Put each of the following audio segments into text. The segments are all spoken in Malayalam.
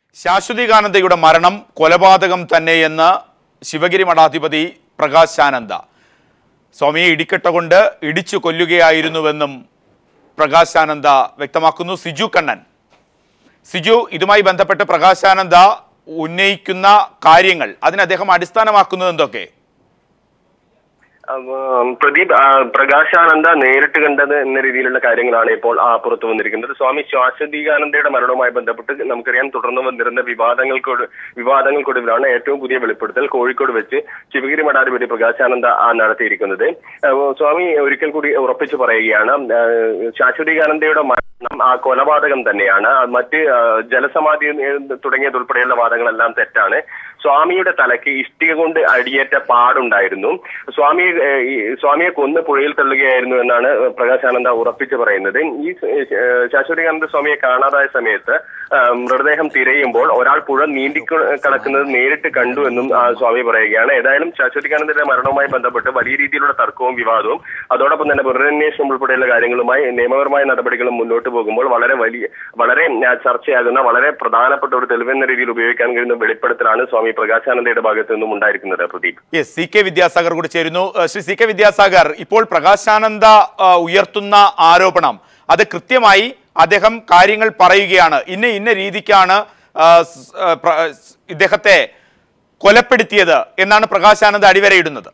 ശാശ്വതികാനന്ദയുടെ മരണം കൊലപാതകം തന്നെയെന്ന് ശിവഗിരി മഠാധിപതി പ്രകാശാനന്ദ സ്വാമിയെ ഇടിക്കട്ട കൊണ്ട് ഇടിച്ചു കൊല്ലുകയായിരുന്നുവെന്നും പ്രകാശാനന്ദ വ്യക്തമാക്കുന്നു സിജു കണ്ണൻ സിജു ഇതുമായി ബന്ധപ്പെട്ട് പ്രകാശാനന്ദ ഉന്നയിക്കുന്ന കാര്യങ്ങൾ അതിന് അദ്ദേഹം അടിസ്ഥാനമാക്കുന്നത് എന്തൊക്കെ ഉം, പ്രദീപ് ആ, പ്രകാശാനന്ദ നേരിട്ട് കണ്ടത് എന്ന രീതിയിലുള്ള കാര്യങ്ങളാണ് ഇപ്പോൾ ആ, പുറത്തു വന്നിരിക്കുന്നത് സ്വാമി ശ്വാസദീകാനന്ദയുടെ മരണവുമായി ബന്ധപ്പെട്ട് നമുക്കറിയാം തുടർന്ന് വന്നിരുന്ന വിവാദങ്ങൾക്കൊട് വിവാദങ്ങൾക്കൊടുവിലാണ് ഏറ്റവും പുതിയ വെളിപ്പെടുത്തൽ കോഴിക്കോട് വെച്ച് ശിവഗിരി മഠാധിപതി പ്രകാശാനന്ദ ആ, നടത്തിയിരിക്കുന്നത് ആ, സ്വാമി ഒരിക്കൽ കൂടി ഉറപ്പിച്ചു പറയുകയാണ് ആ, ശാശ്വതീകാനന്ദയുടെ മരണം ആ കൊലപാതകം തന്നെയാണ് ആ, മറ്റ് ആ, ജലസമാധി ഏ, തുടങ്ങിയതുൾപ്പെടെയുള്ള വാദങ്ങളെല്ലാം തെറ്റാണ് സ്വാമിയുടെ തലയ്ക്ക് ഇഷ്ടിക കൊണ്ട് അടിയേറ്റ പാടുണ്ടായിരുന്നു സ്വാമിയെ ഏ, ഈ സ്വാമിയെ കൊന്ന് പുഴയിൽ തള്ളുകയായിരുന്നു എന്നാണ് പ്രകാശാനന്ദ ഉറപ്പിച്ചു പറയുന്നത് ഈ ഏ, ശാശ്വതീകാനന്ദ സ്വാമിയെ കാണാതായ സമയത്ത് ആ, മൃതദേഹം തിരയുമ്പോൾ ഒരാൾ പുഴ നീന്തി കടക്കുന്നത് നേരിട്ട് കണ്ടു എന്നും ആ, സ്വാമി പറയുകയാണ് ഏതായാലും ശാശ്വതികാനന്ദന്റെ മരണവുമായി ബന്ധപ്പെട്ട് വലിയ രീതിയിലുള്ള തർക്കവും വിവാദവും അതോടൊപ്പം തന്നെ പുനരന്വേഷണം ഉൾപ്പെടെയുള്ള കാര്യങ്ങളുമായി നിയമപരമായ നടപടികളും മുന്നോട്ട് പോകുമ്പോൾ വളരെ വലിയ വളരെ ആ, ചർച്ചയാകുന്ന വളരെ പ്രധാനപ്പെട്ട ഒരു തെളിവെന്ന രീതിയിൽ ഉപയോഗിക്കാൻ കഴിയുന്ന വെളിപ്പെടുത്തലാണ് സ്വാമി പ്രകാശാനന്ദയുടെ ഭാഗത്തു നിന്നും ഉണ്ടായിരിക്കുന്നത് Pradeep yes C K Vidyasagar കൂടി ചേരുന്നു ഏഹ് ശ്രീ സി കെ വിദ്യാസാഗർ ഇപ്പോൾ പ്രകാശാനന്ദ ആ, ഉയർത്തുന്ന ആരോപണം അത് കൃത്യമായി അദ്ദേഹം കാര്യങ്ങൾ പറയുകയാണ് ഇന്ന ഇന്ന രീതിക്കാണ് ആ, സ്- ആ, പ്ര- സ് ഇദ്ദേഹത്തെ കൊലപ്പെടുത്തിയത് എന്നാണ് പ്രകാശാനന്ദ അടിവരയിടുന്നത്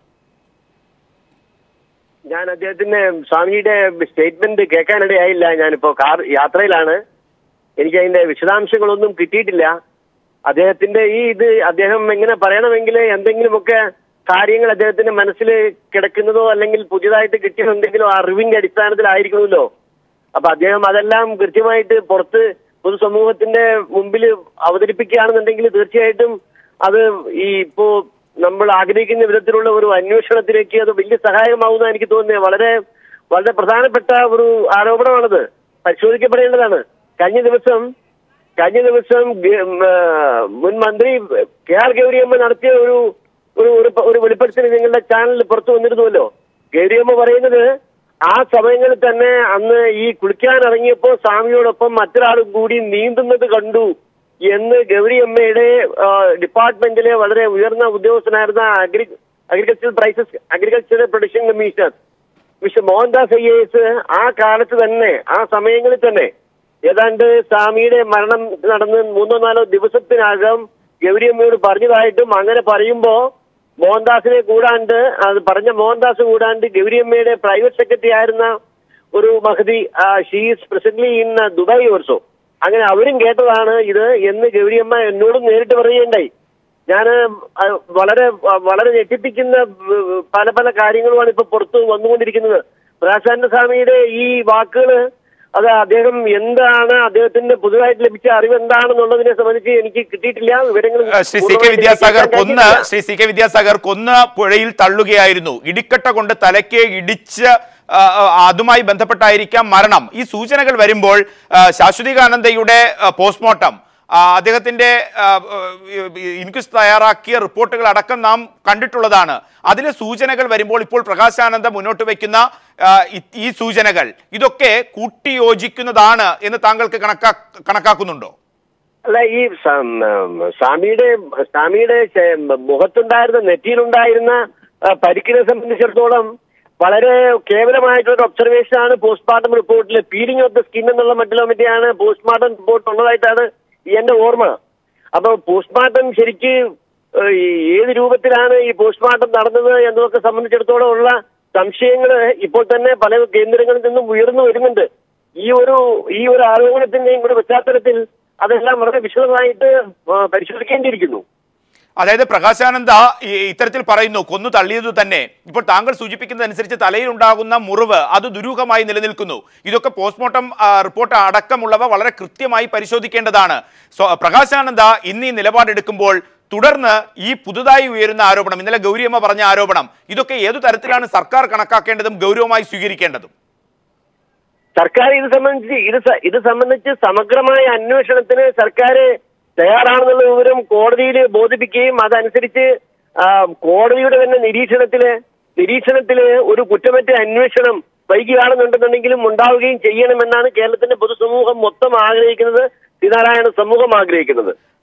ഞാൻ അദ്ദേഹത്തിന്റെ സ്വാമിയുടെ സ്റ്റേറ്റ്മെന്റ് കേൾക്കാനിടയായില്ല ഞാനിപ്പോ കാർ യാത്രയിലാണ് എനിക്ക് അതിന്റെ വിശദാംശങ്ങളൊന്നും കിട്ടിയിട്ടില്ല അദ്ദേഹത്തിന്റെ ഈ ഇത് അദ്ദേഹം എങ്ങനെ പറയണമെങ്കിൽ എന്തെങ്കിലുമൊക്കെ കാര്യങ്ങൾ അദ്ദേഹത്തിന്റെ മനസ്സിൽ കിടക്കുന്നതോ അല്ലെങ്കിൽ പുതിയതായിട്ട് കിട്ടിയ എന്തെങ്കിലും അറിവിന്റെ അടിസ്ഥാനത്തിലായിരിക്കണമല്ലോ അപ്പൊ അദ്ദേഹം അതെല്ലാം കൃത്യമായിട്ട് പുറത്ത് പൊതുസമൂഹത്തിന്റെ മുമ്പിൽ അവതരിപ്പിക്കുകയാണെന്നുണ്ടെങ്കിൽ തീർച്ചയായിട്ടും അത് ഈ ഇപ്പോ നമ്മൾ ആഗ്രഹിക്കുന്ന വിധത്തിലുള്ള ഒരു അന്വേഷണത്തിലേക്ക് അത് വലിയ സഹായകമാവുന്ന എനിക്ക് തോന്നുന്നത് വളരെ വളരെ പ്രധാനപ്പെട്ട ഒരു ആരോപണമാണത് പരിശോധിക്കപ്പെടേണ്ടതാണ് കഴിഞ്ഞ ദിവസം കഴിഞ്ഞ ദിവസം ഗ- ഉം, ആ, മുൻ മന്ത്രി കെ ആർ ഗൗരിയമ്മ നടത്തിയ ഒരു ഒരു ഒരു പ- ഒരു വെളിപ്പെടുത്തൽ നിങ്ങളുടെ ചാനലിൽ പുറത്തു വന്നിരുന്നുവല്ലോ ഗൗരിയമ്മ പറയുന്നത് ആ സമയങ്ങളിൽ തന്നെ അന്ന് ഈ കുളിക്കാൻ ഇറങ്ങിയപ്പോ സ്വാമിയോടൊപ്പം മറ്റൊരാളും കൂടി നീന്തുന്നത് കണ്ടു എന്ന് ഗൗരിയമ്മയുടെ ആ, ഡിപ്പാർട്ട്മെന്റിലെ വളരെ ഉയർന്ന ഉദ്യോഗസ്ഥനായിരുന്ന agri agricultural prices agricultural production commissioner mister Mohandas I S ആ കാലത്ത് തന്നെ ആ സമയങ്ങളിൽ തന്നെ ഏതാണ്ട് സ്വാമിയുടെ മരണം നടന്ന് മൂന്നോ നാലോ ദിവസത്തിനകം ഗൗരിയമ്മയോട് പറഞ്ഞതായിട്ടും അങ്ങനെ പറയുമ്പോ മോഹൻദാസിനെ കൂടാണ്ട് അത് പറഞ്ഞ മോഹൻദാസ് കൂടാണ്ട് ഗൗരിയമ്മയുടെ പ്രൈവറ്റ് സെക്രട്ടറി ആയിരുന്ന ഒരു മഹതി she's presently in Dubai or so അങ്ങനെ അവരും കേട്ടതാണ് ഇത് എന്ന് ഗൗരിയമ്മ എന്നോടും നേരിട്ട് പറയുകയുണ്ടായി ഞാൻ വളരെ വളരെ ഞെട്ടിപ്പിക്കുന്ന ഉം, പല പല കാര്യങ്ങളുമാണ് ഇപ്പൊ പുറത്ത് വന്നുകൊണ്ടിരിക്കുന്നത് പ്രകാശാനന്ദ സ്വാമിയുടെ ഈ വാക്കുകള് അത് അദ്ദേഹം എന്താണ് അദ്ദേഹത്തിന്റെ പുതുതായിട്ട് ലഭിച്ച അറിവ് എന്താണെന്നുള്ളതിനെ സംബന്ധിച്ച് എനിക്ക് കിട്ടിയിട്ടില്ല വിവരങ്ങൾ ഏഹ് ശ്രീ സി കെ വിദ്യാസാഗർ കൊന്ന് ശ്രീ സി കെ വിദ്യാസാഗർ കൊന്ന് പുഴയിൽ തള്ളുകയായിരുന്നു ഇടിക്കട്ട കൊണ്ട് തലയ്ക്ക് ഇടിച്ച് ആ, ആ, അതുമായി ബന്ധപ്പെട്ടായിരിക്കാം മരണം ഈ സൂചനകൾ വരുമ്പോൾ ആ, ശാശ്വതികാനന്ദയുടെ ആ, പോസ്റ്റ്മോർട്ടം ആ, അദ്ദേഹത്തിന്റെ ആ, ആ, ഇൻക്വസ്റ്റ് തയ്യാറാക്കിയ റിപ്പോർട്ടുകൾ അടക്കം നാം കണ്ടിട്ടുള്ളതാണ് അതിലെ സൂചനകൾ വരുമ്പോൾ ഇപ്പോൾ പ്രകാശാനന്ദ മുന്നോട്ട് വയ്ക്കുന്ന ആ, ഈ- ഈ സൂചനകൾ ഇതൊക്കെ കൂട്ടിയോജിക്കുന്നതാണ് എന്ന് താങ്കൾക്ക് കണക്കാ കണക്കാക്കുന്നുണ്ടോ അല്ല ഈ സം- ഉം, സ്വാമിയുടെ സ്വാമിയുടെ ചെ- മുഖത്തുണ്ടായിരുന്ന നെറ്റിയിലുണ്ടായിരുന്ന ആ, പരിക്കിനെ സംബന്ധിച്ചിടത്തോളം വളരെ കേവലമായിട്ടുള്ള ഒബ്സർവേഷൻ ആണ് പോസ്റ്റ്മോർട്ടം റിപ്പോർട്ടിൽ പീലിംഗ് ഓഫ് ദ സ്കിൻ എന്നുള്ള മറ്റുള്ള മറ്റെയാണ് പോസ്റ്റ്മോർട്ടം റിപ്പോർട്ട് ഉള്ളതായിട്ടാണ് എന്റെ ഓർമ്മ അപ്പൊ പോസ്റ്റ്മോർട്ടം ശരിക്ക് ഏഹ്, ഈ ഏത് രൂപത്തിലാണ് ഈ പോസ്റ്റ്മോർട്ടം നടന്നത് എന്നതൊക്കെ സംബന്ധിച്ചിടത്തോളം ഉള്ള സംശയങ്ങൾ ഇപ്പോൾ തന്നെ പല കേന്ദ്രങ്ങളിൽ നിന്നും ഉയർന്നു വരുന്നുണ്ട് ഈ ഒരു ഈ ഒരു ആരോപണത്തിന്റെയും കൂടെ പശ്ചാത്തലത്തിൽ അതെല്ലാം വളരെ വിശദമായിട്ട് ആ, പരിശോധിക്കേണ്ടിയിരിക്കുന്നു അതായത് പ്രകാശാനന്ദ ഈ- ഇത്തരത്തിൽ പറയുന്നു കൊന്നു തള്ളിയത് തന്നെ ഇപ്പോൾ താങ്കൾ സൂചിപ്പിക്കുന്നതനുസരിച്ച് തലയിൽ ഉണ്ടാകുന്ന മുറിവ് അത് ദുരൂഹമായി നിലനിൽക്കുന്നു ഇതൊക്കെ പോസ്റ്റ്മോർട്ടം ആ, റിപ്പോർട്ട് അടക്കമുള്ളവ വളരെ കൃത്യമായി പരിശോധിക്കേണ്ടതാണ് സോ പ്രകാശാനന്ദ ഇന്ന് ഈ നിലപാടെടുക്കുമ്പോൾ തുടർന്ന് ഈ പുതുതായി ഉയരുന്ന ആരോപണം ഇന്നലെ ഗൗരിയമ്മ പറഞ്ഞ ആരോപണം ഇതൊക്കെ ഏതു തരത്തിലാണ് സർക്കാർ കണക്കാക്കേണ്ടതും ഗൗരവമായി സ്വീകരിക്കേണ്ടതും സർക്കാർ ഇത് സംബന്ധിച്ച് ഇത് സ- ഇത് സംബന്ധിച്ച് സമഗ്രമായ അന്വേഷണത്തിന് സർക്കാർ തയ്യാറാണെന്നുള്ള വിവരം കോടതിയിൽ ബോധിപ്പിക്കുകയും അതനുസരിച്ച് ആ, കോടതിയുടെ തന്നെ നിരീക്ഷണത്തില് നിരീക്ഷണത്തില് ഒരു കുറ്റമറ്റ അന്വേഷണം വൈകിയാണെന്നുണ്ടെന്നുണ്ടെങ്കിലും ഉണ്ടാവുകയും ചെയ്യണമെന്നാണ് കേരളത്തിന്റെ പൊതുസമൂഹം മൊത്തം ആഗ്രഹിക്കുന്നത് ശ്രീനാരായണ സമൂഹം ആഗ്രഹിക്കുന്നത്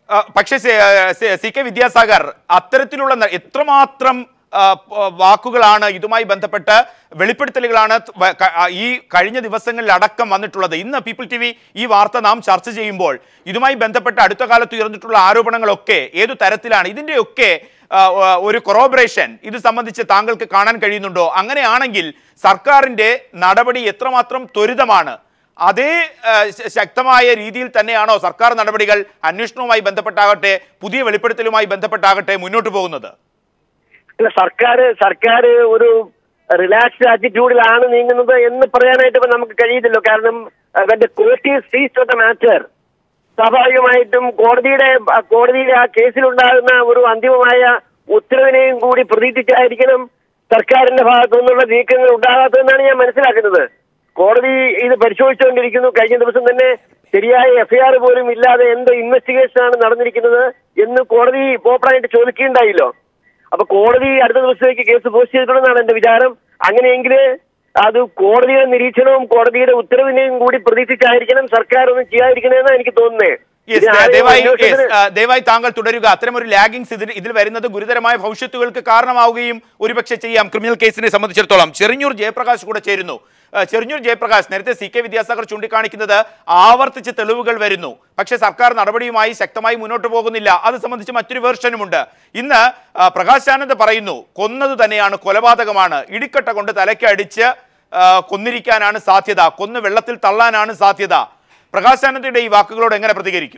ആ, പക്ഷേ C- C- C K Vidyasagar അത്തരത്തിലുള്ള ന- എത്രമാത്രം ആ, പ- വാക്കുകളാണ് ഇതുമായി ബന്ധപ്പെട്ട് വെളിപ്പെടുത്തലുകളാണ് ത- വ- ക- ആ, ഈ കഴിഞ്ഞ ദിവസങ്ങളിൽ അടക്കം വന്നിട്ടുള്ളത് ഇന്ന് പീപ്പിൾ ടി വി ഈ വാർത്ത നാം ചർച്ച ചെയ്യുമ്പോൾ ഇതുമായി ബന്ധപ്പെട്ട് അടുത്ത കാലത്ത് ഉയർന്നിട്ടുള്ള ആരോപണങ്ങളൊക്കെ ഏതു തരത്തിലാണ് ഇതിൻ്റെയൊക്കെ ആ, ആ, ഒരു കൊറോബറേഷൻ ഇത് സംബന്ധിച്ച് താങ്കൾക്ക് കാണാൻ കഴിയുന്നുണ്ടോ അങ്ങനെയാണെങ്കിൽ സർക്കാരിന്റെ നടപടി എത്രമാത്രം ത്വരിതമാണ് അതേ ആ, ശ- ശക്തമായ രീതിയിൽ തന്നെയാണോ സർക്കാർ നടപടികൾ അന്വേഷണവുമായി ബന്ധപ്പെട്ടാകട്ടെ പുതിയ വെളിപ്പെടുത്തലുമായി ബന്ധപ്പെട്ടാകട്ടെ മുന്നോട്ട് പോകുന്നത് അല്ല സർക്കാർ സർക്കാർ ഒരു റിലാക്സ്ഡ് ആറ്റിറ്റ്യൂഡിലാണ് നീങ്ങുന്നത് എന്ന് പറയാനായിട്ട് ഇപ്പൊ നമുക്ക് കഴിയത്തില്ലോ കാരണം court is seize of the matter സ്വാഭാവികമായിട്ടും കോടതിയുടെ ആ കോടതിയുടെ ആ കേസിലുണ്ടാകുന്ന ഒരു അന്തിമമായ ഉത്തരവിനെയും കൂടി പ്രതീക്ഷിച്ചായിരിക്കണം സർക്കാരിന്റെ ഭാഗത്തു നിന്നുള്ള നീക്കങ്ങൾ ഉണ്ടാകാത്തതെന്നാണ് ഞാൻ മനസ്സിലാക്കുന്നത് കോടതി ഇത് പരിശോധിച്ചുകൊണ്ടിരിക്കുന്നു കഴിഞ്ഞ ദിവസം തന്നെ ശരിയായ എഫ്ഐആർ പോലും ഇല്ലാതെ എന്ത് ഇൻവെസ്റ്റിഗേഷൻ ആണ് നടന്നിരിക്കുന്നത് എന്ന് കോടതി പ്രോപ്പറായിട്ട് ചോദിക്കുകയുണ്ടായില്ലോ അപ്പൊ കോടതി അടുത്ത ദിവസത്തേക്ക് കേസ് പോസ്റ്റ് ചെയ്തിട്ടുണ്ടെന്നാണ് എന്റെ വിചാരം അങ്ങനെയെങ്കിൽ അത് കോടതിയുടെ നിരീക്ഷണവും കോടതിയുടെ ഉത്തരവിനെയും കൂടി പ്രതീക്ഷിച്ചായിരിക്കണം സർക്കാർ ഒന്നും ചെയ്യാതിരിക്കണമെന്നാണ് എനിക്ക് തോന്നുന്നത് Yes, ഇത് ആരെയും ദയവായി yes, അന്വേഷണത്തിന് ആ, ദയവായി താങ്കൾ തുടരുക അത്തരം ഒരു ലാഗിങ്സ് ഇതിൽ ഇതിൽ വരുന്നത് ഗുരുതരമായ ഭവിഷ്യത്തുകൾക്ക് കാരണമാവുകയും ഒരുപക്ഷെ ചെയ്യാം ക്രിമിനൽ കേസിനെ സംബന്ധിച്ചിടത്തോളം ചെറിഞ്ഞൂർ ജയപ്രകാശ് കൂടെ ചേരുന്നു ആ, ചെറിഞ്ഞൂർ ജയപ്രകാശ് നേരത്തെ സി കെ വിദ്യാസാഗർ ചൂണ്ടിക്കാണിക്കുന്നത് ആവർത്തിച്ച് തെളിവുകൾ വരുന്നു പക്ഷേ സർക്കാർ നടപടിയുമായി ശക്തമായി മുന്നോട്ട് പോകുന്നില്ല അത് സംബന്ധിച്ച് മറ്റൊരു വേർഷനുമുണ്ട് ഇന്ന് ആ, പ്രകാശ് ആനന്ദ് പറയുന്നു കൊന്നത് തന്നെയാണ് കൊലപാതകമാണ് ഇടിക്കട്ട കൊണ്ട് തലയ്ക്ക് അടിച്ച് ആ, കൊന്നിരിക്കാനാണ് സാധ്യത കൊന്ന് വെള്ളത്തിൽ തള്ളാനാണ് സാധ്യത പ്രകാശ് ആനന്ദിന്റെ ഈ വാക്കുകളോട് എങ്ങനെ പ്രതികരിക്കും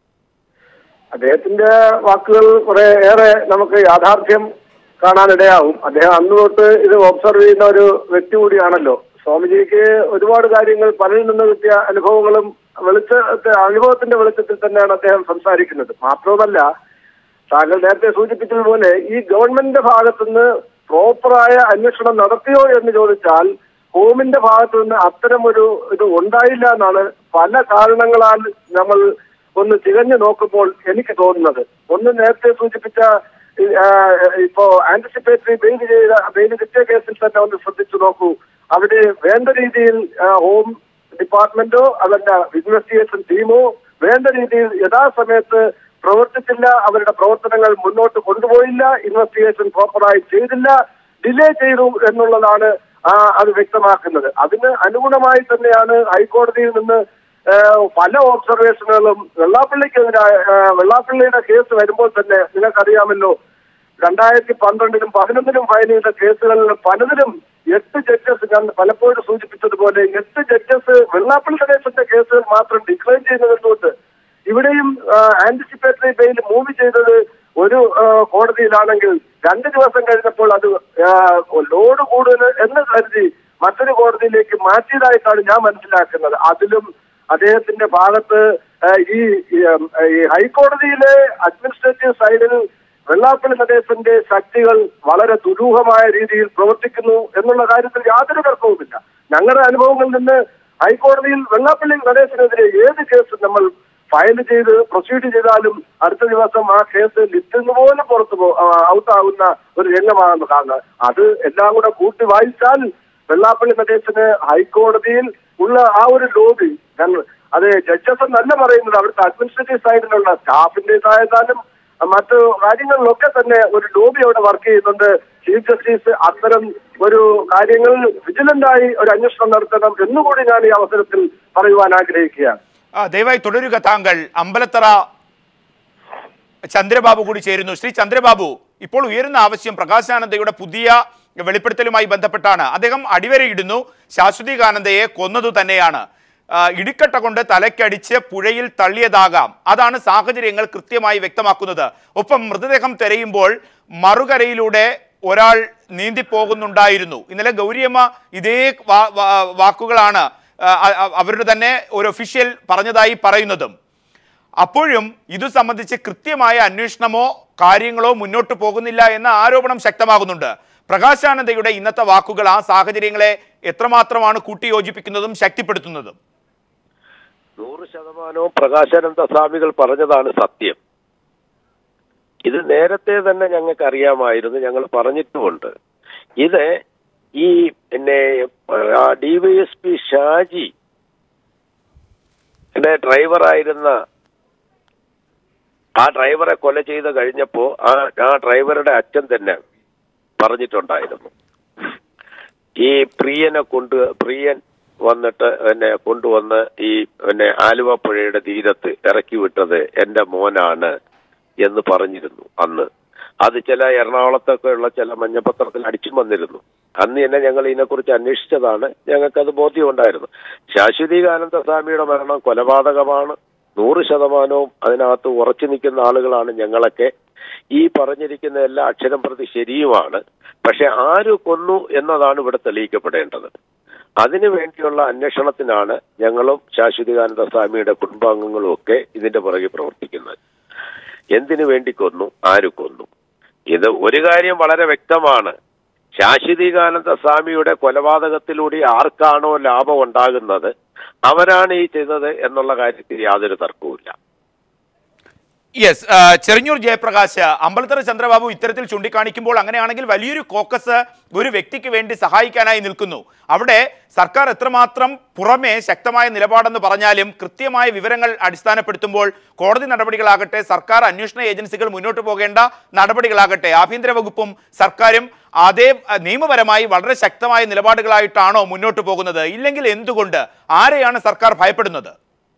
അദ്ദേഹത്തിന്റെ വാക്കുകൾ കുറെ ഏറെ നമുക്ക് യാഥാർത്ഥ്യം കാണാനിടയാവും അദ്ദേഹം അന്ന് തൊട്ട് ഇത് ഒബ്സർവ് ചെയ്യുന്ന ഒരു വ്യക്തി കൂടിയാണല്ലോ സ്വാമിജിക്ക് ഒരുപാട് കാര്യങ്ങൾ പലരിൽ നിന്ന് കിട്ടിയ അനുഭവങ്ങളും വെളിച്ചത്തെ അനുഭവത്തിന്റെ വെളിച്ചത്തിൽ തന്നെയാണ് അദ്ദേഹം സംസാരിക്കുന്നത് മാത്രവുമല്ല താങ്കൾ നേരത്തെ സൂചിപ്പിച്ചതുപോലെ ഈ ഗവൺമെന്റിന്റെ ഭാഗത്തുനിന്ന് പ്രോപ്പറായ അന്വേഷണം നടത്തിയോ എന്ന് ചോദിച്ചാൽ ഹോമിന്റെ ഭാഗത്തു നിന്ന് അത്തരം ഒരു ഇത് ഉണ്ടായില്ല എന്നാണ് പല കാരണങ്ങളാൽ നമ്മൾ ഒന്ന് തികഞ്ഞു നോക്കുമ്പോൾ എനിക്ക് തോന്നുന്നത് ഒന്ന് നേരത്തെ സൂചിപ്പിച്ച ഈ, ആ, ഇപ്പോ ആന്റിസിപ്പേറ്ററി ബെയിൽ ചെയ്ത ബെയിൽ കിട്ടിയ കേസിൽ തന്നെ ഒന്ന് ശ്രദ്ധിച്ചു നോക്കൂ അവിടെ വേണ്ട രീതിയിൽ ആ, ഹോം ഡിപ്പാർട്ട്മെന്റോ അതല്ല ഇൻവെസ്റ്റിഗേഷൻ ടീമോ വേണ്ട രീതിയിൽ യഥാസമയത്ത് പ്രവർത്തിച്ചില്ല അവരുടെ പ്രവർത്തനങ്ങൾ മുന്നോട്ട് കൊണ്ടുപോയില്ല ഇൻവെസ്റ്റിഗേഷൻ പ്രോപ്പറായി ചെയ്തില്ല ഡിലേ ചെയ്തു എന്നുള്ളതാണ് ആ, അത് വ്യക്തമാക്കുന്നത് അതിന് അനുഗുണമായി തന്നെയാണ് ഹൈക്കോടതിയിൽ നിന്ന് ആ, പല ഒബ്സർവേഷനുകളും വെള്ളാപ്പള്ളിക്കെതിരായ ആ, വെള്ളാപ്പള്ളിയുടെ കേസ് വരുമ്പോൾ തന്നെ നിങ്ങൾക്കറിയാമല്ലോ രണ്ടായിരത്തി പന്ത്രണ്ടിലും പതിനൊന്നിലും ഫയൽ ചെയ്ത കേസുകളിൽ പലതിലും എട്ട് ജഡ്ജസ് ഞാൻ പലപ്പോഴും സൂചിപ്പിച്ചതുപോലെ എട്ട് ജഡ്ജസ് വെള്ളാപ്പള്ളി ഗണേശന്റെ കേസുകൾ മാത്രം ഡിക്ലൈൻ ചെയ്യുന്നതുകൊണ്ട് ഇവിടെയും ആന്റിസിപ്പേറ്ററി ബെയിൽ മൂവ് ചെയ്തത് ഒരു ആ, കോടതിയിലാണെങ്കിൽ രണ്ട് ദിവസം കഴിഞ്ഞപ്പോൾ അത് ആ, ലോഡ് കൂടുതൽ എന്ന് കരുതി മറ്റൊരു കോടതിയിലേക്ക് മാറ്റിയതായിട്ടാണ് ഞാൻ മനസ്സിലാക്കുന്നത് അതിലും അദ്ദേഹത്തിന്റെ ഭാഗത്ത് ആ, ഈ ഈ, ഉം, ഈ ഹൈക്കോടതിയിലെ അഡ്മിനിസ്ട്രേറ്റീവ് സൈഡിൽ വെള്ളാപ്പള്ളി നടേശന്റെ ശക്തികൾ വളരെ ദുരൂഹമായ രീതിയിൽ പ്രവർത്തിക്കുന്നു എന്നുള്ള കാര്യത്തിൽ യാതൊരു തർക്കവുമില്ല ഞങ്ങളുടെ അനുഭവങ്ങളിൽ നിന്ന് ഹൈക്കോടതിയിൽ വെള്ളാപ്പള്ളി നടേശനെതിരെ ഏത് കേസ് നമ്മൾ ഫയൽ ചെയ്ത് പ്രൊസീഡ് ചെയ്താലും അടുത്ത ദിവസം ആ കേസ് ലിസ്റ്റിൽ നിന്ന് പോലും പുറത്തു പോ ഔട്ടാകുന്ന ഒരു രംഗമാണെന്ന് കാണുന്നത് അത് എല്ലാം കൂടെ കൂട്ടി വായിച്ചാൽ വെള്ളാപ്പള്ളി നടേശന് ഹൈക്കോടതിയിൽ ഉള്ള ആ ഒരു ലോബി ഞങ്ങൾ അത് ജഡ്ജസ് എന്നല്ല പറയുന്നത് അവിടുത്തെ അഡ്മിനിസ്ട്രേറ്റീവ് സൈഡിലുള്ള സ്റ്റാഫിന്റേതായാലും മറ്റു കാര്യങ്ങളിലൊക്കെ തന്നെ ഒരു ലോബി അവിടെ വർക്ക് ചെയ്യുന്നുണ്ട് ചീഫ് ജസ്റ്റിസ് അത്തരം ഒരു കാര്യങ്ങൾ വിജിലന്റായി ഒരു അന്വേഷണം നടത്തണം എന്നുകൂടി ഞാൻ ഈ അവസരത്തിൽ പറയുവാൻ ആഗ്രഹിക്കുകയാണ് ആ, ദയവായി തുടരുക താങ്കൾ അമ്പലത്തറ ചന്ദ്രബാബു കൂടി ചേരുന്നു ശ്രീ ചന്ദ്രബാബു ഇപ്പോൾ ഉയരുന്ന ആവശ്യം പ്രകാശാനന്ദയുടെ പുതിയ വെളിപ്പെടുത്തലുമായി ബന്ധപ്പെട്ടാണ് അദ്ദേഹം അടിവരയിടുന്നു ശാശ്വതികാനന്ദയെ കൊന്നതു തന്നെയാണ് ആ, ഇടിക്കട്ട കൊണ്ട് തലക്കടിച്ച് പുഴയിൽ തള്ളിയതാകാം അതാണ് സാഹചര്യങ്ങൾ കൃത്യമായി വ്യക്തമാക്കുന്നത് ഒപ്പം മൃതദേഹം തെരയുമ്പോൾ മറുകരയിലൂടെ ഒരാൾ നീന്തിപ്പോകുന്നുണ്ടായിരുന്നു ഇന്നലെ ഗൗരിയമ്മ ഇതേ വാ- വാ- വാക്കുകളാണ് ആ, അ- അവരുടെ തന്നെ ഒരു ഒഫീഷ്യൽ പറഞ്ഞതായി പറയുന്നതും അപ്പോഴും ഇത് സംബന്ധിച്ച് കൃത്യമായ അന്വേഷണമോ കാര്യങ്ങളോ മുന്നോട്ട് പോകുന്നില്ല എന്ന ആരോപണം ശക്തമാകുന്നുണ്ട് പ്രകാശാനന്ദയുടെ ഇന്നത്തെ വാക്കുകൾ ആ സാഹചര്യങ്ങളെ എത്രമാത്രമാണ് കൂട്ടിയോജിപ്പിക്കുന്നതും ശക്തിപ്പെടുത്തുന്നതും നൂറ് ശതമാനവും പ്രകാശാനന്ദ സ്വാമികൾ പറഞ്ഞതാണ് സത്യം ഇത് നേരത്തെ തന്നെ ഞങ്ങൾക്ക് അറിയാമായിരുന്നു ഞങ്ങൾ പറഞ്ഞിട്ടുമുണ്ട് ഇത് ഈ പിന്നെ ഡിവൈഎസ്പി ഷാജി ന്റെ ഡ്രൈവറായിരുന്ന ആ ഡ്രൈവറെ കൊല ചെയ്ത് കഴിഞ്ഞപ്പോ ആ ആ ഡ്രൈവറുടെ അച്ഛൻ തന്നെ പറഞ്ഞിട്ടുണ്ടായിരുന്നു ഈ പ്രിയനെ കൊണ്ട് പ്രിയൻ വന്നിട്ട് എന്നെ കൊണ്ടുവന്ന് ഈ പിന്നെ ആലുവ പുഴയുടെ തീരത്ത് ഇറക്കി വിട്ടത് എന്റെ മോനാണ് എന്ന് പറഞ്ഞിരുന്നു അന്ന് അത് ചില എറണാകുളത്തൊക്കെ ഉള്ള ചില മഞ്ഞപത്രത്തിൽ അടിച്ചും വന്നിരുന്നു അന്ന് തന്നെ ഞങ്ങൾ ഇതിനെക്കുറിച്ച് അന്വേഷിച്ചതാണ് ഞങ്ങൾക്കത് ബോധ്യമുണ്ടായിരുന്നു ശാശ്വതീകാനന്ദ സ്വാമിയുടെ മരണം കൊലപാതകമാണ് നൂറ് ശതമാനവും അതിനകത്ത് ഉറച്ചു നിൽക്കുന്ന ആളുകളാണ് ഞങ്ങളൊക്കെ ഈ പറഞ്ഞിരിക്കുന്ന എല്ലാ അക്ഷരം പ്രതി ശരിയുമാണ് പക്ഷെ ആര് കൊന്നു എന്നതാണ് ഇവിടെ തെളിയിക്കപ്പെടേണ്ടത് അതിനു വേണ്ടിയുള്ള അന്വേഷണത്തിനാണ് ഞങ്ങളും ശാശ്വതികാനന്ദ സ്വാമിയുടെ കുടുംബാംഗങ്ങളും ഒക്കെ ഇതിന്റെ പുറകെ പ്രവർത്തിക്കുന്നത് എന്തിനു വേണ്ടി കൊന്നു ആര് കൊന്നു ഇത് ഒരു കാര്യം വളരെ വ്യക്തമാണ് ശാശ്വതീകാനന്ദ സ്വാമിയുടെ കൊലപാതകത്തിലൂടെ ആർക്കാണോ ലാഭം ഉണ്ടാകുന്നത് അവരാണ് ഈ ചെയ്തത് എന്നുള്ള കാര്യത്തിൽ യാതൊരു തർക്കവുമില്ല യെസ് ചെറിഞ്ഞൂർ ജയപ്രകാശ് അമ്പലത്തറ ചന്ദ്രബാബു ഇത്തരത്തിൽ ചൂണ്ടിക്കാണിക്കുമ്പോൾ അങ്ങനെയാണെങ്കിൽ വലിയൊരു കോക്കസ് ഒരു വ്യക്തിക്ക് വേണ്ടി സഹായിക്കാനായി നിൽക്കുന്നു അവിടെ സർക്കാർ എത്രമാത്രം പുറമെ ശക്തമായ നിലപാടെന്ന് പറഞ്ഞാലും കൃത്യമായ വിവരങ്ങൾ അടിസ്ഥാനപ്പെടുത്തുമ്പോൾ കോടതി നടപടികളാകട്ടെ സർക്കാർ അന്വേഷണ ഏജൻസികൾ മുന്നോട്ട് പോകേണ്ട നടപടികളാകട്ടെ ആഭ്യന്തര വകുപ്പും സർക്കാരും അതേ അഹ്, നിയമപരമായി വളരെ ശക്തമായ നിലപാടുകളായിട്ടാണോ മുന്നോട്ട് പോകുന്നത് ഇല്ലെങ്കിൽ എന്തുകൊണ്ട് ആരെയാണ് സർക്കാർ ഭയപ്പെടുന്നത്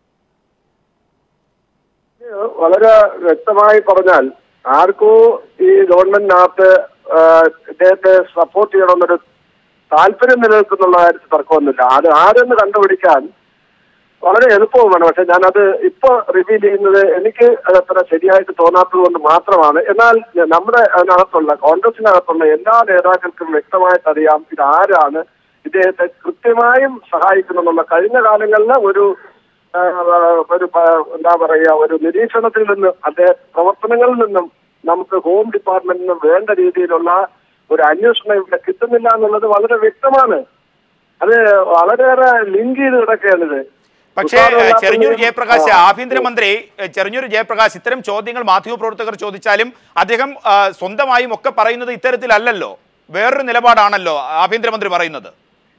വളരെ വ്യക്തമായി പറഞ്ഞാൽ ആർക്കോ ഈ ഗവൺമെന്റിനകത്ത് ആ, ഇദ്ദേഹത്തെ സപ്പോർട്ട് ചെയ്യണമെന്നൊരു താല്പര്യം നിലനിൽക്കുന്നുള്ള കാര്യത്തിൽ തർക്കമൊന്നുമില്ല അത് ആരെന്ന് കണ്ടുപിടിക്കാൻ വളരെ എളുപ്പവുമാണ് പക്ഷെ ഞാനത് ഇപ്പൊ റിവീൽ ചെയ്യുന്നത് എനിക്ക് അത് അത്ര ശരിയായിട്ട് തോന്നാത്തത് കൊണ്ട് മാത്രമാണ് എന്നാൽ നമ്മുടെ അതിനകത്തുള്ള കോൺഗ്രസിനകത്തുള്ള എല്ലാ നേതാക്കൾക്കും വ്യക്തമായിട്ട് അറിയാം ഇത് ആരാണ് ഇദ്ദേഹത്തെ കൃത്യമായും സഹായിക്കുന്നെന്നുള്ള കഴിഞ്ഞ കാലങ്ങളിൽ ഒരു ആ, ഒരു പ- എന്താ പറയുക ഒരു നിരീക്ഷണത്തിൽ നിന്ന് അദ്ദേഹ പ്രവർത്തനങ്ങളിൽ നിന്നും നമുക്ക് ഹോം ഡിപ്പാർട്ട്മെന്റിൽ നിന്നും വേണ്ട രീതിയിലുള്ള ഒരു അന്വേഷണം ഇവിടെ കിട്ടുന്നില്ല എന്നുള്ളത് വളരെ വ്യക്തമാണ് അത് വളരെയേറെ ലിങ്ക് ചെയ്ത് കിടക്കുകയാണിത് പക്ഷേ ഉദ്ഘാടനം ഏഹ്, ചെറിഞ്ഞൂർ നടത്തുന്നതിനും- ജയപ്രകാശ് ആ. ആഭ്യന്തരമന്ത്രി ഏഹ്, ചെറിഞ്ഞൂർ ജയപ്രകാശ് ഇത്തരം ചോദ്യങ്ങൾ മാധ്യമപ്രവർത്തകർ ചോദിച്ചാലും അദ്ദേഹം ആ, സ്വന്തമായും ഒക്കെ പറയുന്നത് ഇത്തരത്തിലല്ലല്ലോ വേറൊരു നിലപാടാണല്ലോ ആഭ്യന്തരമന്ത്രി പറയുന്നത്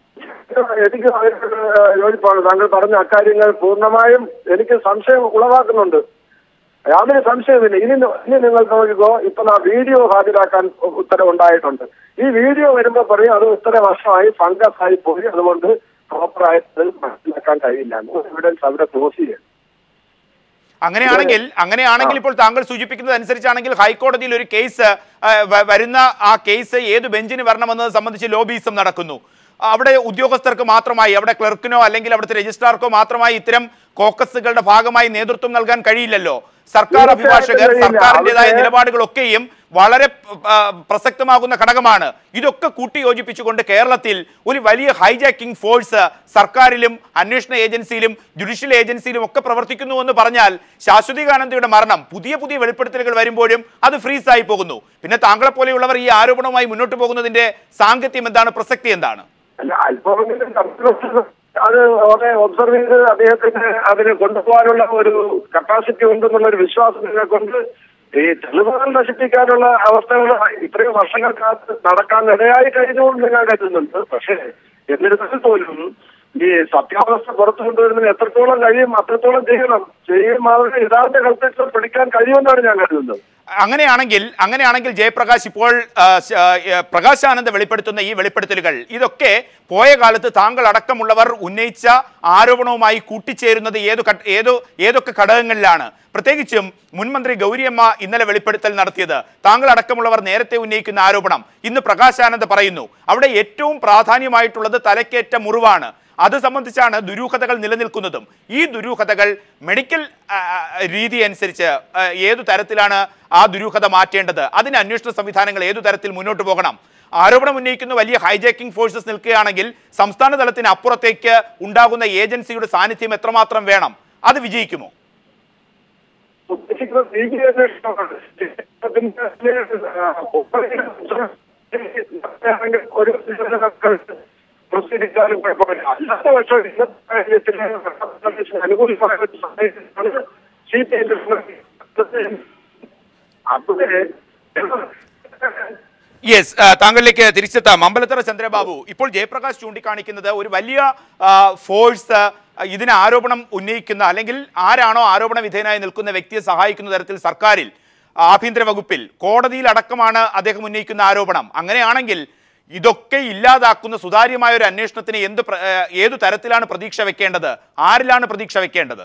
എനിക്ക് അതിനോട് യോജിപ്പാണ് താങ്കൾ പറഞ്ഞ അക്കാര്യങ്ങൾ പൂർണ്ണമായും എനിക്ക് സംശയം ഉളവാക്കുന്നുണ്ട് യാതൊരു സംശയമില്ല ഇനി ന- ഇനി നിങ്ങൾ നോക്കിക്കോ ഇപ്പൊ ആ വീഡിയോ ഹാജരാക്കാൻ ഉ- ഉത്തരവുണ്ടായിട്ടുണ്ട് ഈ വീഡിയോ വരുമ്പോ പറയും അത് ഇത്ര വർഷമായി ഫംഗസ് ആയി പോയി അതുകൊണ്ട് പ്രോപ്പറായിട്ട് മനസ്സിലാക്കാൻ കഴിയില്ല എവിഡൻസ് അവിടെ ക്ലോസ് ചെയ്യാൻ അങ്ങനെയാണെങ്കിൽ അങ്ങനെയാണെങ്കിൽ ഇപ്പോൾ താങ്കൾ സൂചിപ്പിക്കുന്നത് അനുസരിച്ചാണെങ്കിൽ ഹൈക്കോടതിയിൽ ഒരു കേസ് ആ, വ- വരുന്ന ആ കേസ് ഏത് ബെഞ്ചിന് വരണമെന്നത് സംബന്ധിച്ച് ലോബീസം നടക്കുന്നു അവിടെ ഉദ്യോഗസ്ഥർക്ക് മാത്രമായി അവിടെ ക്ലർക്കിനോ അല്ലെങ്കിൽ അവിടുത്തെ രജിസ്ട്രാർക്കോ മാത്രമായി ഇത്തരം കോക്കസുകളുടെ ഭാഗമായി നേതൃത്വം നൽകാൻ കഴിയില്ലല്ലോ സർക്കാർ തീർച്ചയായിട്ടും അഭിഭാഷകർ കഴിയില്ല. സർക്കാരിൻ്റെതായ അവിടെ- നിലപാടുകളൊക്കെയും വളരെ ആ, പ്രസക്തമാകുന്ന ഘടകമാണ് ഇതൊക്കെ കൂട്ടിയോജിപ്പിച്ചുകൊണ്ട് കേരളത്തിൽ ഒരു വലിയ ഹൈജാക്കിംഗ് ഫോഴ്സ് സർക്കാരിലും അന്വേഷണ ഏജൻസിയിലും ജുഡീഷ്യൽ ഏജൻസിയിലും ഒക്കെ പ്രവർത്തിക്കുന്നു എന്ന് പറഞ്ഞാൽ ശാശ്വതികാനന്ദയുടെ മരണം പുതിയ പുതിയ വെളിപ്പെടുത്തലുകൾ വരുമ്പോഴും അത് ഫ്രീസായി പോകുന്നു പിന്നെ താങ്കളെ പോലെയുള്ളവർ ഈ ആരോപണവുമായി മുന്നോട്ട് പോകുന്നതിന്റെ സാങ്കത്യം എന്താണ് പ്രസക്തി എന്താണ് അല്ല അല്പമെങ്കിലും കർശന- അത് വളരെ ഒബ്സർവ് ചെയ്ത് അദ്ദേഹത്തിന് അതിന് കൊണ്ടുപോകാനുള്ള ഒരു കപ്പാസിറ്റി ഉണ്ടെന്നുള്ള ഒരു വിശ്വാസം നിങ്ങൾക്കൊണ്ട് ഈ തെളിവുകൾ നശിപ്പിക്കാനുള്ള അവസ്ഥകൾ ഇത്രയും വർഷങ്ങൾക്കകത്ത് നടക്കാൻ ഇടയായി കഴിഞ്ഞുകൊണ്ട് ഞാൻ കരുതുന്നുണ്ട് പക്ഷേ എന്നിരുന്നാൽ പോലും ഈ സത്യാവസ്ഥ പുറത്തു കൊണ്ടുവരുന്നതിന് എത്രത്തോളം കഴിയും അത്രത്തോളം ചെയ്യണം ചെയ്യും അവരുടെ യഥാർത്ഥ കൽപ്പിച്ച് പിടിക്കാൻ കഴിയുമെന്നാണ് ഞാൻ കരുതുന്നത് അങ്ങനെയാണെങ്കിൽ അങ്ങനെയാണെങ്കിൽ ജയപ്രകാശ് ഇപ്പോൾ ആ, ശ- ആ, ഏ, പ്രകാശാനന്ദ് വെളിപ്പെടുത്തുന്ന ഈ വെളിപ്പെടുത്തലുകൾ ഇതൊക്കെ പോയ കാലത്ത് താങ്കൾ അടക്കമുള്ളവർ ഉന്നയിച്ച ആരോപണവുമായി കൂട്ടിച്ചേരുന്നത് ഏതു ഘട്ട- ഏതു ഏതൊക്കെ ഘടകങ്ങളിലാണ് പ്രത്യേകിച്ചും മുൻമന്ത്രി ഗൗരിയമ്മ ഇന്നലെ വെളിപ്പെടുത്തൽ നടത്തിയത് താങ്കൾ അടക്കമുള്ളവർ നേരത്തെ ഉന്നയിക്കുന്ന ആരോപണം ഇന്ന് പ്രകാശാനന്ദ് പറയുന്നു അവിടെ ഏറ്റവും പ്രാധാന്യമായിട്ടുള്ളത് തലക്കേറ്റ മുറിവാണ് അത് സംബന്ധിച്ചാണ് ദുരൂഹതകൾ നിലനിൽക്കുന്നതും ഈ ദുരൂഹതകൾ മെഡിക്കൽ ആ, ആ, രീതി അനുസരിച്ച് ആ, ഏതു തരത്തിലാണ് ആ ദുരൂഹത മാറ്റേണ്ടത് അതിന് അന്വേഷണ സംവിധാനങ്ങൾ ഏതു തരത്തിൽ മുന്നോട്ട് പോകണം ആരോപണം ഉന്നയിക്കുന്ന വലിയ ഹൈജാക്കിംഗ് ഫോഴ്സസ് നിൽക്കുകയാണെങ്കിൽ സംസ്ഥാന തലത്തിന് അപ്പുറത്തേക്ക് ഉണ്ടാകുന്ന ഏജൻസിയുടെ സാന്നിധ്യം എത്രമാത്രം വേണം അത് വിജയിക്കുമോ ഉദ്ദേശിക്കുന്നത് സി ബി ഐ അന്വേഷണമാണ്. അതിന്റെ, ആ, ഒരു പ്രൊസീഡ് ചെയ്താലും കുഴപ്പമില്ല അല്ലാത്ത പക്ഷം ഇന്നത്തെ സാഹചര്യത്തിൽ അനുകൂലമായ ഒരു സാഹചര്യമാണ് സി പി ഐ അവിടെ യെസ് താങ്കളിലേക്ക് തിരിച്ചെത്താം അമ്പലത്തറ ചന്ദ്രബാബു ഇപ്പോൾ ജയപ്രകാശ് ചൂണ്ടിക്കാണിക്കുന്നത് ഒരു വലിയ ഫോഴ്സ് ഇതിന് ആരോപണം ഉന്നയിക്കുന്ന അല്ലെങ്കിൽ ആരാണോ ആരോപണ വിധേയനായി നിൽക്കുന്ന വ്യക്തിയെ സഹായിക്കുന്ന തരത്തിൽ സർക്കാരിൽ ആഭ്യന്തര വകുപ്പിൽ കോടതിയിൽ അടക്കമാണ് അദ്ദേഹം ഉന്നയിക്കുന്ന ആരോപണം അങ്ങനെയാണെങ്കിൽ ഇതൊക്കെ ഇല്ലാതാക്കുന്ന സുതാര്യമായ ഒരു അന്വേഷണത്തിന് എന്ത് പ്ര- ആ, ഏതു തരത്തിലാണ് പ്രതീക്ഷ വെക്കേണ്ടത് ആരിലാണ് പ്രതീക്ഷ വെക്കേണ്ടത്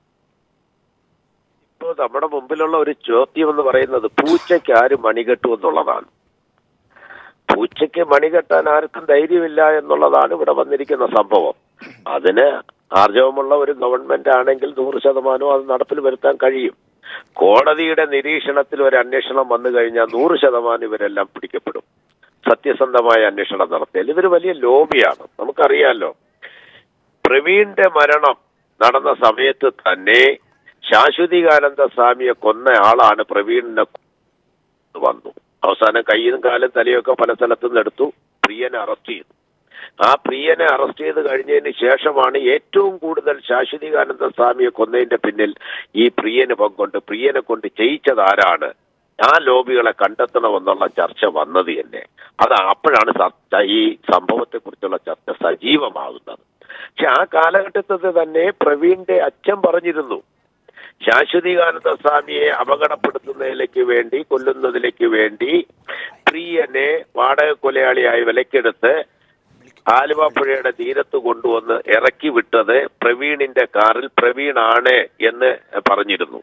ഇപ്പോൾ നമ്മുടെ മുമ്പിലുള്ള ഒരു ചോദ്യം എന്ന് പറയുന്നത് പൂച്ചയ്ക്ക് ആര് മണികെട്ടു എന്നുള്ളതാണ് പൂച്ചയ്ക്ക് മണികെട്ടാൻ ആർക്കും ധൈര്യമില്ല എന്നുള്ളതാണ് ഇവിടെ വന്നിരിക്കുന്ന സംഭവം അതിന് ആർജവമുള്ള ഒരു ഗവൺമെന്റ് ആണെങ്കിൽ നൂറ് ശതമാനവും അത് നടപ്പിൽ വരുത്താൻ കഴിയും കോടതിയുടെ നിരീക്ഷണത്തിൽ ഒരു അന്വേഷണം വന്നു കഴിഞ്ഞാൽ നൂറ് ശതമാനം ഇവരെല്ലാം പിടിക്കപ്പെടും സത്യസന്ധമായ അന്വേഷണം നടത്തിയാൽ ഇതൊരു വലിയ ലോബിയാണ് നമുക്കറിയാലോ പ്രവീണിന്റെ മരണം നടന്ന സമയത്ത് തന്നെ ശാശ്വതികാനന്ദ സ്വാമിയെ കൊന്ന ആളാണ് പ്രവീണിനെ കൊന്നു വന്നു അവസാനം കയ്യും കാലും തലയൊക്കെ പല സ്ഥലത്തു നിന്ന് എടുത്തു പ്രിയനെ അറസ്റ്റ് ചെയ്തു ആ പ്രിയനെ അറസ്റ്റ് ചെയ്ത് കഴിഞ്ഞതിന് ശേഷമാണ് ഏറ്റവും കൂടുതൽ ശാശ്വതികാനന്ദ സ്വാമിയെ കൊന്നതിന്റെ പിന്നിൽ ഈ പ്രിയന് പങ്കുണ്ട് പ്രിയനെ കൊണ്ട് ചെയ്യിച്ചത് ആരാണ് ആ ലോബികളെ കണ്ടെത്തണമെന്നുള്ള ചർച്ച വന്നത് തന്നെ അത് അപ്പോഴാണ് ചർച്ച ഈ സംഭവത്തെ കുറിച്ചുള്ള ചർച്ച സജീവമാകുന്നത് പക്ഷെ ആ കാലഘട്ടത്തിൽ തന്നെ പ്രവീണിന്റെ അച്ഛൻ പറഞ്ഞിരുന്നു ശാശ്വതികാനന്ദ സ്വാമിയെ അപകടപ്പെടുത്തുന്നതിലേക്ക് വേണ്ടി കൊല്ലുന്നതിലേക്ക് വേണ്ടി പ്രിയനെ വാടക കൊലയാളിയായി വിലക്കെടുത്ത് ആലുവ പുഴയുടെ തീരത്ത് കൊണ്ടുവന്ന് ഇറക്കി വിട്ടത് പ്രവീണിന്റെ കാറിൽ പ്രവീണാണ് എന്ന് പറഞ്ഞിരുന്നു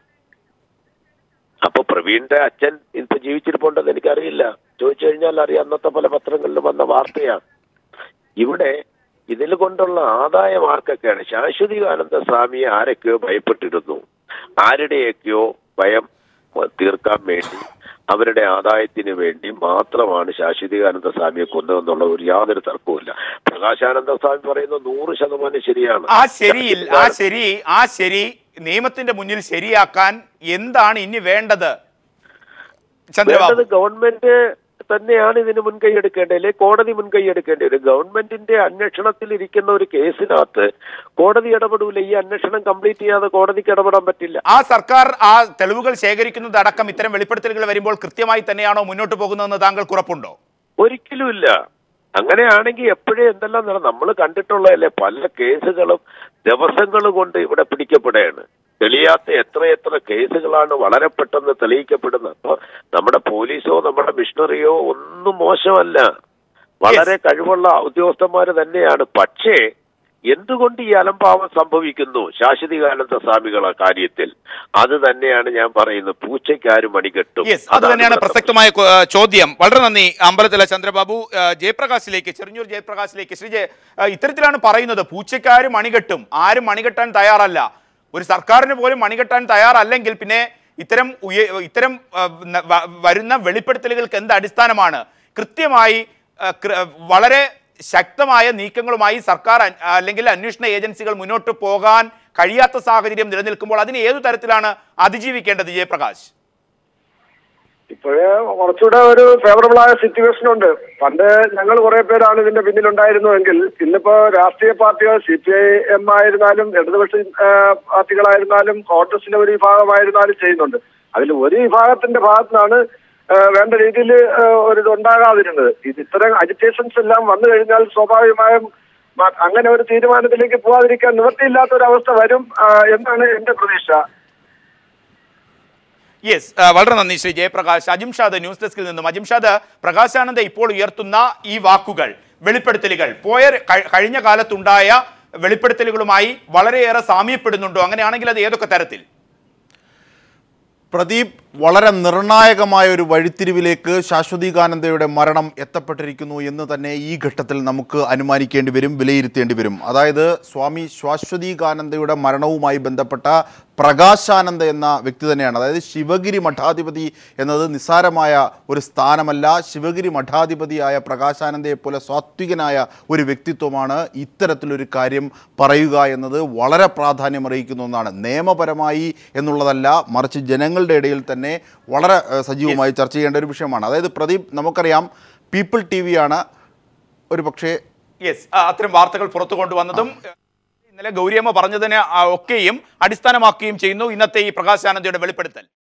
അപ്പൊ പ്രവീണിന്റെ അച്ഛൻ ഇപ്പൊ ജീവിച്ചിരിപ്പുണ്ടെന്ന് എനിക്കറിയില്ല ചോദിച്ചു കഴിഞ്ഞാൽ അറിയാം അന്നത്തെ പല പത്രങ്ങളിലും വന്ന വാർത്തയാണ് ഇവിടെ ഇതിൽ കൊണ്ടുള്ള ആദായം ആർക്കൊക്കെയാണ് ശാശ്വതികാനന്ദ സ്വാമിയെ ആരൊക്കെയോ ഭയപ്പെട്ടിരുന്നു ആരുടെയൊക്കെയോ ഭയം തീർക്കാൻ വേണ്ടി അവരുടെ ആദായത്തിന് വേണ്ടി മാത്രമാണ് ശാശ്വതികാനന്ദ സ്വാമിയെ കൊന്നതെന്നുള്ള ഒരു യാതൊരു തർക്കവുമില്ല പ്രകാശാനന്ദ സ്വാമി പറയുന്നത് നൂറ് ശതമാനം ശരിയാണ് ആ ശരിയിൽ ആ ശരി ആ ശരി നിയമത്തിന്റെ മുന്നിൽ ശരിയാക്കാൻ എന്താണ് ഇനി വേണ്ടത് ചന്ദ്രബാബു വേണ്ടത് ഗവൺമെന്റ് തന്നെയാണ് ഇതിന് മുൻകൈ എടുക്കേണ്ടത് അല്ലെ കോടതി മുൻകൈ എടുക്കേണ്ടത് ഒരു ഗവൺമെന്റിന്റെ അന്വേഷണത്തിൽ ഇരിക്കുന്ന ഒരു കേസിനകത്ത് കോടതി ഇടപെടൂല ഈ അന്വേഷണം കംപ്ലീറ്റ് ചെയ്യാതെ കോടതിക്ക് ഇടപെടാൻ പറ്റില്ല ആ സർക്കാർ ആ തെളിവുകൾ ശേഖരിക്കുന്നത് അടക്കം ഇത്തരം വെളിപ്പെടുത്തലുകൾ വരുമ്പോൾ കൃത്യമായി തന്നെയാണോ മുന്നോട്ട് പോകുന്നതെന്ന് താങ്കൾക്ക് ഉറപ്പുണ്ടോ ഒരിക്കലും ഇല്ല അങ്ങനെയാണെങ്കിൽ എപ്പോഴേ എന്തെല്ലാം നട നമ്മൾ കണ്ടിട്ടുള്ളതല്ലേ പല കേസുകളും ദിവസങ്ങൾ കൊണ്ട് ഇവിടെ പിടിക്കപ്പെടുകയാണ് തെളിയാത്ത എത്രയെത്ര കേസുകളാണ് വളരെ പെട്ടെന്ന് തെളിയിക്കപ്പെടുന്നത് അപ്പൊ നമ്മുടെ പോലീസോ നമ്മുടെ മിഷണറിയോ ഒന്നും മോശമല്ല വളരെ കഴിവുള്ള ഉദ്യോഗസ്ഥന്മാര് തന്നെയാണ് പക്ഷേ എന്തുകൊണ്ട് ഈ അലംഭാവം സംഭവിക്കുന്നു ശാശ്വതികാനന്ദ സ്വാമികളെ കാര്യത്തിൽ അത് തന്നെയാണ് ഞാൻ പറയുന്നത് പൂച്ചയ്ക്കാരും മണികെട്ടും യെസ് അത് അതാണ് തന്നെയാണ് ഇവിടെ പ്രസക്തമായ കൊ- ആ, ചോദ്യം വളരെ നന്ദി അമ്പലത്തിലെ ചന്ദ്രബാബു ആ, ജയപ്രകാശിലേക്ക് ചെറിഞ്ഞൂർ ജയപ്രകാശിലേക്ക് ശ്രീ ജയ ആ, ഇത്തരത്തിലാണ് പറയുന്നത് പൂച്ചക്കാരും മണികെട്ടും ആരും മണികെട്ടാൻ തയ്യാറല്ല ഒരു സർക്കാരിന് പോലും മണികെട്ടാൻ തയ്യാറല്ലെങ്കിൽ പിന്നെ ഇത്തരം ഉയ- ഇത്തരം ആ, ന- വ- വരുന്ന വെളിപ്പെടുത്തലുകൾക്ക് എന്ത് അടിസ്ഥാനമാണ് കൃത്യമായി ആ, കൃ- വളരെ ശക്തമായ നീക്കങ്ങളുമായി സർക്കാർ അൻ- അല്ലെങ്കിൽ അന്വേഷണ ഏജൻസികൾ മുന്നോട്ട് പോകാൻ കഴിയാത്ത സാഹചര്യം നിലനിൽക്കുമ്പോൾ അതിന് ഏതു തരത്തിലാണ് അതിജീവിക്കേണ്ടത് ജയപ്രകാശ് ഇപ്പോഴേ കുറച്ചുകൂടെ ഒരു ഫേവറബിൾ ആയ സിറ്റുവേഷൻ ഉണ്ട് പണ്ട് ഞങ്ങൾ കുറെ പേരാണ് ഇതിന്റെ പിന്നിലുണ്ടായിരുന്നുവെങ്കിൽ ഇന്നിപ്പോ രാഷ്ട്രീയ പാർട്ടികൾ സി പി ഐ എം ആയിരുന്നാലും ഇടതുപക്ഷ ആ, പാർട്ടികളായിരുന്നാലും കോൺഗ്രസിന്റെ ഒരു വിഭാഗമായിരുന്നാലും ചെയ്യുന്നുണ്ട് അതിൽ ഒരു വിഭാഗത്തിന്റെ ഭാഗത്തു നിന്നാണ് ആ, വേണ്ട രീതിയിൽ ഒരു ഇത് ഉണ്ടാകാതിരുന്നത് ഇത് ഇത്തരം അജിറ്റേഷൻസ് എല്ലാം വന്നു കഴിഞ്ഞാൽ സ്വാഭാവികമായും മ- അങ്ങനെ ഒരു തീരുമാനത്തിലേക്ക് പോകാതിരിക്കാൻ നിവൃത്തിയില്ലാത്ത ഒരു അവസ്ഥ വരും ആ, എന്നാണ് എന്റെ പ്രതീക്ഷ യെസ് വളരെ നന്ദി ശ്രീ ജയപ്രകാശ് അജിംഷാദ് ന്യൂസ് ഡെസ്കിൽ നിന്നും അജിംഷാദ് പ്രകാശാനന്ദ ഇപ്പോൾ ഉയർത്തുന്ന ഈ വാക്കുകൾ വെളിപ്പെടുത്തലുകൾ പോയ കഴി- കഴിഞ്ഞ കാലത്തുണ്ടായ വെളിപ്പെടുത്തലുകളുമായി വളരെയേറെ സാമ്യപ്പെടുന്നുണ്ടോ അങ്ങനെയാണെങ്കിൽ അത് ഏതൊക്കെ തരത്തിൽ പ്രദീപ് വളരെ നിർണായകമായ ഒരു വഴിത്തിരിവിലേക്ക് ശാശ്വതീകാനന്ദയുടെ മരണം എത്തപ്പെട്ടിരിക്കുന്നു എന്ന് തന്നെ ഈ ഘട്ടത്തിൽ നമുക്ക് അനുമാനിക്കേണ്ടി വരും വിലയിരുത്തേണ്ടി വരും അതായത് സ്വാമി ശാശ്വതീകാനന്ദയുടെ മരണവുമായി ബന്ധപ്പെട്ട പ്രകാശാനന്ദ എന്ന വ്യക്തി തന്നെയാണ് അതായത് ശിവഗിരി മഠാധിപതി എന്നത് നിസ്സാരമായ ഒരു സ്ഥാനമല്ല ശിവഗിരി മഠാധിപതിയായ പ്രകാശാനന്ദയെ പോലെ സാത്വികനായ ഒരു വ്യക്തിത്വമാണ് ഇത്തരത്തിലൊരു കാര്യം പറയുക എന്നത് വളരെ പ്രാധാന്യമർഹിക്കുന്ന ഒന്നാണ് നിയമപരമായി എന്നുള്ളതല്ല മറിച്ച് ജനങ്ങളുടെ ഇടയിൽ തന്നെ വളരെ ഏഹ്, സജീവമായി ചർച്ച ചെയ്യേണ്ട ഒരു വിഷയമാണ് അതായത് പ്രദീപ് നമുക്കറിയാം പീപ്പിൾ ടി വിയാണ് ഒരു പക്ഷേ യെസ് അത്തരം വാർത്തകൾ പുറത്തു കൊണ്ടുവന്നതും ഇന്നലെ ഗൗരിയമ്മ പറഞ്ഞതിനെ ആ, ഒക്കെയും അടിസ്ഥാനമാക്കുകയും ചെയ്യുന്നു ഇന്നത്തെ ഈ പ്രകാശാനന്ദയുടെ വെളിപ്പെടുത്തൽ